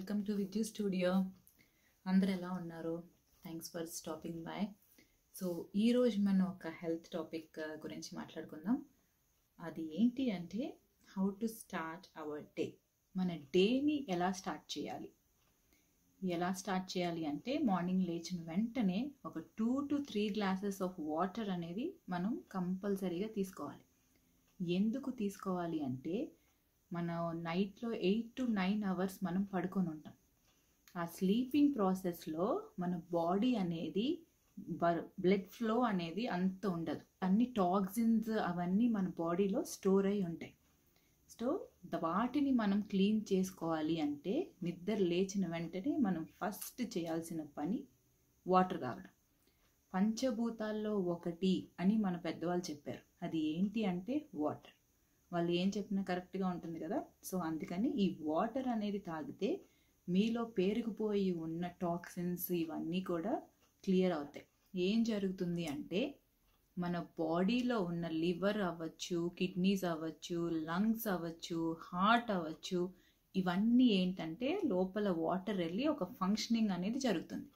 welcome to విద్యు studio అందరు ఎలా ఉన్నారు thanks for stopping by so ఈరోజు మనం ఒక హెల్త్ టాపిక్ గురించి మాట్లాడుకుందాం అది ఏంటి అంటే how to start our day మన డేని ఎలా స్టార్ట్ చేయాలి ఎలా స్టార్ట్ చేయాలి అంటే మార్నింగ్ లేచిన వెంటనే ఒక two to three glasses of water అనేది మనం కంపల్సరీగా తీసుకోవాలి ఎందుకు తీసుకోవాలి అంటే మనం నైట్లో ఎయిట్ టు నైన్ అవర్స్ మనం పడుకొని ఉంటాం ఆ స్లీపింగ్ ప్రాసెస్లో మన బాడీ అనేది బ్లడ్ ఫ్లో అనేది అంత ఉండదు అన్ని టాక్సిన్స్ అవన్నీ మన బాడీలో స్టోర్ అయి ఉంటాయి సో వాటిని మనం క్లీన్ చేసుకోవాలి అంటే నిద్ర లేచిన వెంటనే మనం ఫస్ట్ చేయాల్సిన పని వాటర్ తాగడం పంచభూతాల్లో ఒకటి అని మన పెద్దవాళ్ళు చెప్పారు అది ఏంటి అంటే వాటర్ వాళ్ళు ఏం చెప్పినా కరెక్ట్గా ఉంటుంది కదా సో అందుకని ఈ వాటర్ అనేది తాగితే మీలో పేరుకుపోయి ఉన్న టాక్సిన్స్ ఇవన్నీ కూడా క్లియర్ అవుతాయి ఏం జరుగుతుంది అంటే మన బాడీలో ఉన్న లివర్ అవ్వచ్చు కిడ్నీస్ అవ్వచ్చు లంగ్స్ అవ్వచ్చు హార్ట్ అవ్వచ్చు ఇవన్నీ ఏంటంటే లోపల వాటర్ వెళ్ళి ఒక ఫంక్షనింగ్ అనేది జరుగుతుంది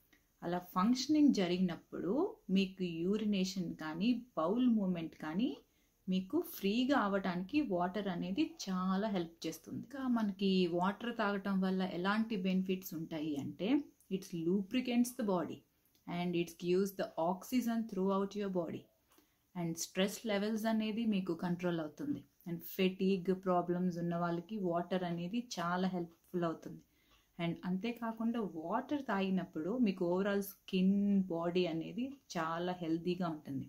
అలా ఫంక్షనింగ్ జరిగినప్పుడు మీకు యూరినేషన్ కానీ బౌల్ మూమెంట్ కానీ మీకు ఫ్రీగా అవ్వడానికి వాటర్ అనేది చాలా హెల్ప్ చేస్తుంది ఇంకా మనకి వాటర్ తాగటం వల్ల ఎలాంటి బెనిఫిట్స్ ఉంటాయి అంటే it's lubricants the body and it's gives the oxygen throughout your body and stress levels అనేది మీకు కంట్రోల్ అవుతుంది అండ్ ఫెటీగ్ ప్రాబ్లమ్స్ ఉన్న వాళ్ళకి వాటర్ అనేది చాలా హెల్ప్ఫుల్ అవుతుంది అండ్ అంతేకాకుండా వాటర్ తాగినప్పుడు మీకు ఓవరాల్ స్కిన్ బాడీ అనేది చాలా హెల్తీగా ఉంటుంది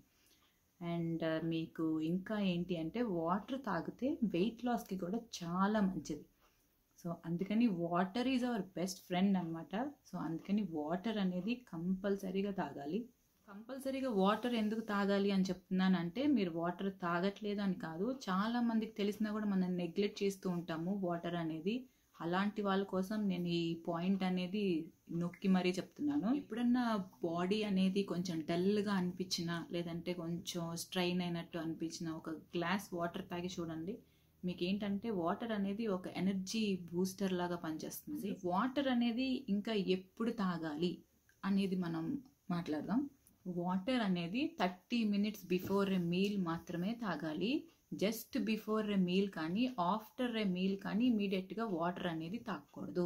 అండ్ మీకు ఇంకా ఏంటి అంటే వాటర్ తాగితే వెయిట్ లాస్కి కూడా చాలా మంచిది సో అందుకని water is our best friend అనమాట సో అందుకని వాటర్ అనేది కంపల్సరీగా తాగాలి కంపల్సరీగా వాటర్ ఎందుకు తాగాలి అని చెప్తున్నానంటే మీరు వాటర్ తాగట్లేదు అని కాదు చాలా మందికి తెలిసినా కూడా మనం నెగ్లెక్ట్ చేస్తూ ఉంటాము వాటర్ అనేది అలాంటి వాళ్ళ కోసం నేను ఈ పాయింట్ అనేది నొక్కి మరీ చెప్తున్నాను ఎప్పుడన్నా బాడీ అనేది కొంచెం డల్గా అనిపించినా లేదంటే కొంచెం స్ట్రైన్ అయినట్టు అనిపించిన ఒక గ్లాస్ వాటర్ తాగి చూడండి మీకు ఏంటంటే వాటర్ అనేది ఒక ఎనర్జీ బూస్టర్ లాగా పనిచేస్తుంది వాటర్ అనేది ఇంకా ఎప్పుడు తాగాలి అనేది మనం మాట్లాడదాం వాటర్ అనేది thirty minutes before a meal మాత్రమే తాగాలి జస్ట్ బిఫోర్ ఎ మీల్ కానీ ఆఫ్టర్ ఎ మీల్ కానీ ఇమీడియట్గా వాటర్ అనేది తాగకూడదు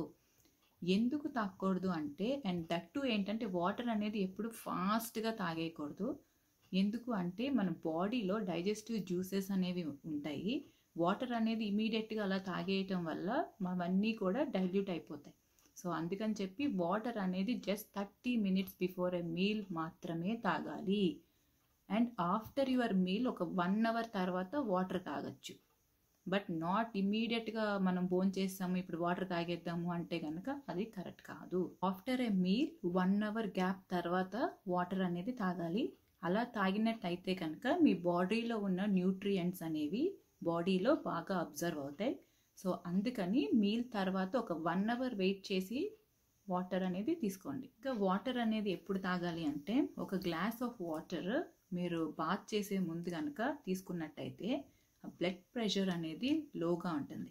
ఎందుకు తాగకూడదు అంటే అండ్ దట్ టు ఏంటంటే వాటర్ అనేది ఎప్పుడు ఫాస్ట్గా తాగేయకూడదు ఎందుకు అంటే మన బాడీలో డైజెస్టివ్ జ్యూసెస్ అనేవి ఉంటాయి వాటర్ అనేది ఇమీడియట్గా అలా తాగేయటం వల్ల అవన్నీ కూడా డైల్యూట్ అయిపోతాయి సో అందుకని చెప్పి వాటర్ అనేది just thirty minutes before a meal మాత్రమే తాగాలి అండ్ ఆఫ్టర్ యువర్ మీల్ ఒక వన్ అవర్ తర్వాత వాటర్ తాగొచ్చు బట్ నాట్ ఇమీడియట్గా మనం బోన్ చేస్తాము ఇప్పుడు వాటర్ తాగేద్దాము అంటే కనుక అది కరెక్ట్ కాదు after a meal one hour gap తర్వాత వాటర్ అనేది తాగాలి అలా తాగినట్టయితే కనుక మీ బాడీలో ఉన్న న్యూట్రియంట్స్ అనేవి బాడీలో బాగా అబ్జర్వ్ అవుతాయి సో అందుకని మీల్ తర్వాత ఒక వన్ అవర్ వెయిట్ చేసి వాటర్ అనేది తీసుకోండి ఇంకా వాటర్ అనేది ఎప్పుడు తాగాలి అంటే ఒక గ్లాస్ ఆఫ్ వాటర్ మీరు బాత్ చేసే ముందు కనుక తీసుకున్నట్టయితే బ్లడ్ ప్రెషర్ అనేది లోగా ఉంటుంది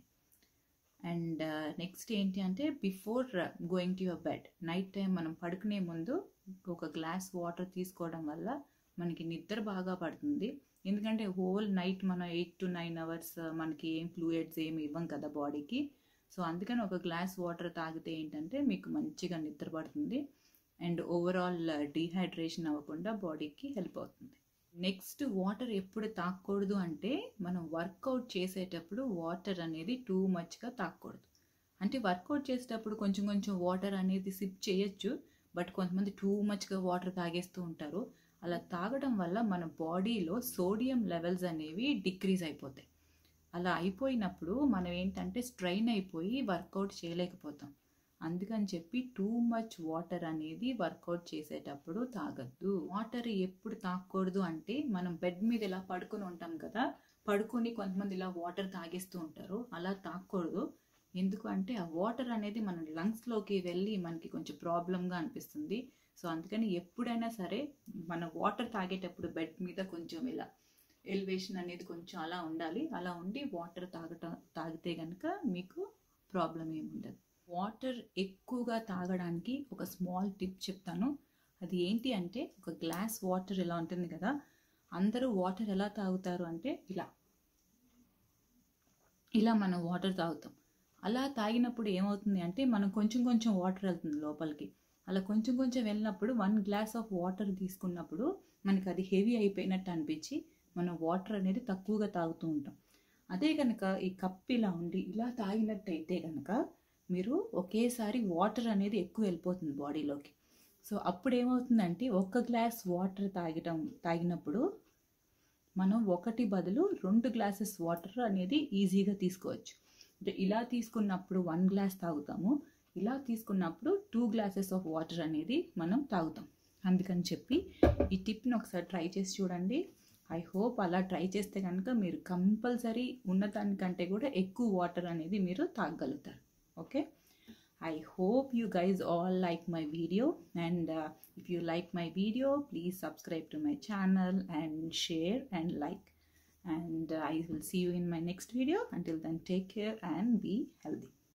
అండ్ నెక్స్ట్ ఏంటి అంటే before going to your bed night time మనం పడుకునే ముందు ఒక గ్లాస్ వాటర్ తీసుకోవడం వల్ల మనకి నిద్ర బాగా పడుతుంది ఎందుకంటే హోల్ నైట్ మనం ఎయిట్ టు నైన్ అవర్స్ మనకి ఏం ఫ్లూయిడ్స్ ఏమి ఇవ్వం కదా బాడీకి సో అందుకని ఒక గ్లాస్ వాటర్ తాగితే ఏంటంటే మీకు మంచిగా నిద్ర పడుతుంది అండ్ ఓవరాల్ డీహైడ్రేషన్ అవ్వకుండా బాడీకి హెల్ప్ అవుతుంది నెక్స్ట్ వాటర్ ఎప్పుడు తాగకూడదు అంటే మనం వర్కౌట్ చేసేటప్పుడు వాటర్ అనేది టూ మచ్గా తాగకూడదు అంటే వర్కౌట్ చేసేటప్పుడు కొంచెం కొంచెం వాటర్ అనేది సిప్ చేయొచ్చు బట్ కొంతమంది టూ మచ్గా వాటర్ తాగేస్తూ ఉంటారు అలా తాగడం వల్ల మన బాడీలో సోడియం లెవెల్స్ అనేవి డిక్రీజ్ అయిపోతాయి అలా అయిపోయినప్పుడు మనం ఏంటంటే స్ట్రైన్ అయిపోయి వర్కౌట్ చేయలేకపోతాం అందుకని చెప్పి టూ మచ్ వాటర్ అనేది వర్కౌట్ చేసేటప్పుడు తాగద్దు వాటర్ ఎప్పుడు తాగకూడదు అంటే మనం బెడ్ మీద ఇలా పడుకొని ఉంటాం కదా పడుకొని కొంతమంది ఇలా వాటర్ తాగేస్తూ ఉంటారు అలా తాగకూడదు ఎందుకు అంటే ఆ వాటర్ అనేది మన లంగ్స్లోకి వెళ్ళి మనకి కొంచెం ప్రాబ్లంగా అనిపిస్తుంది సో అందుకని ఎప్పుడైనా సరే మన వాటర్ తాగేటప్పుడు బెడ్ మీద కొంచెం ఇలా ఎలివేషన్ అనేది కొంచెం అలా ఉండాలి అలా ఉండి వాటర్ తాగటం తాగితే కనుక మీకు ప్రాబ్లం ఏమి ఉండదు వాటర్ ఎక్కువగా తాగడానికి ఒక స్మాల్ టిప్ చెప్తాను అది ఏంటి అంటే ఒక గ్లాస్ వాటర్ ఇలా ఉంటుంది కదా అందరూ వాటర్ ఎలా తాగుతారు అంటే ఇలా ఇలా మనం వాటర్ తాగుతాం అలా తాగినప్పుడు ఏమవుతుంది అంటే మనం కొంచెం కొంచెం వాటర్ వెళ్తుంది లోపలికి అలా కొంచెం కొంచెం వెళ్ళినప్పుడు వన్ గ్లాస్ ఆఫ్ వాటర్ తీసుకున్నప్పుడు మనకి అది హెవీ అయిపోయినట్టు అనిపించి మనం వాటర్ అనేది తక్కువగా తాగుతూ ఉంటాం అదే కనుక ఈ కప్ ఇలా ఉండి ఇలా తాగినట్టయితే కనుక మీరు ఒకేసారి వాటర్ అనేది ఎక్కువ వెళ్ళిపోతుంది బాడీలోకి సో అప్పుడు ఏమవుతుందంటే ఒక్క గ్లాస్ వాటర్ తాగటం తాగినప్పుడు మనం ఒకటి బదులు రెండు గ్లాసెస్ వాటర్ అనేది ఈజీగా తీసుకోవచ్చు అంటే ఇలా తీసుకున్నప్పుడు వన్ గ్లాస్ తాగుతాము ఇలా తీసుకున్నప్పుడు టూ గ్లాసెస్ ఆఫ్ వాటర్ అనేది మనం తాగుతాం అందుకని చెప్పి ఈ టిప్ని ఒకసారి ట్రై చేసి చూడండి ఐ హోప్ అలా ట్రై చేస్తే కనుక మీరు కంపల్సరీ ఉన్నదానికంటే కూడా ఎక్కువ వాటర్ అనేది మీరు తాగగలుగుతారు okay I hope you guys all like my video and uh, if you like my video please subscribe to my channel and share and like and uh, I will see you in my next video until then take care and be healthy